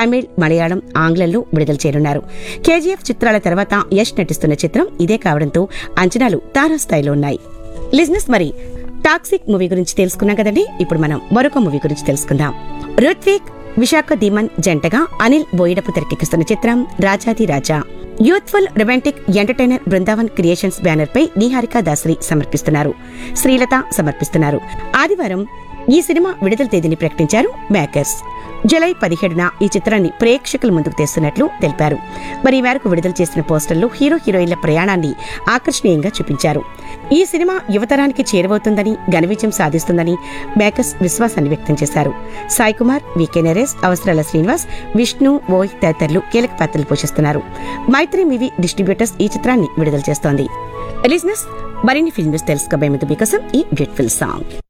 తమిళ్ మలయాళం ఆంగ్లంలో విడుదల చేయనున్నారు కేజీఎఫ్ చిత్రాల తర్వాత యష్ నటిస్తున్న చిత్రం ఇదే కావడంతో అంచనాలు తారాస్థాయిలో ఉన్నాయి లిజినెస్ మరి టాక్సిక్ మూవీ గురించి తెలుసుకున్నాం కదండి ఇప్పుడు మనం మరొక మూవీ గురించి తెలుసుకుందాం రుత్విక్ విశాఖ ధీమన్ జంటగా అనిల్ బోయిడపు తెరకెక్కిస్తున్న చిత్రం Rajadhi Raja youthful romantic entertainer Brindavan creations banner పై నిహారిక దాసరి సమర్పిస్తున్నారు శ్రీలత సమర్పిస్తున్నారు ఆదివారం ఈ సినిమా విడుదల తేదీని ప్రకటించారు మేకర్స్ జులై పదిహేడున ఈ చిత్రాన్ని ప్రేక్షకుల ముందుకు తెస్తున్నట్లు తెలిపారు మరి ఈ మేరకు విడుదల చేసిన పోస్టర్లు హీరో హీరోయిన్ల ప్రయాణాన్ని ఆకర్షణీయంగా చూపించారు ఈ సినిమా యువతరానికి చేరువవుతుందని ఘన విజయం సాధిస్తుందని మేకర్స్ విశ్వాసాన్ని వ్యక్తం చేశారు సాయి కుమార్ వికే నరేష్ అవసరాల శ్రీనివాస్ విష్ణు ఓయ్ తదితరులు కీలక పాత్రలు పోషిస్తున్నారు మైత్రి మూవీ డిస్ట్రిబ్యూటర్స్ ఈ చిత్రాన్ని విడుదల చేస్తోంది లిజినెస్ మరిన్ని ఫిల్మ్స్ తెలుసుకోబోయే ముందు మీకోసం ఈ బ్యూటిఫుల్ సాంగ్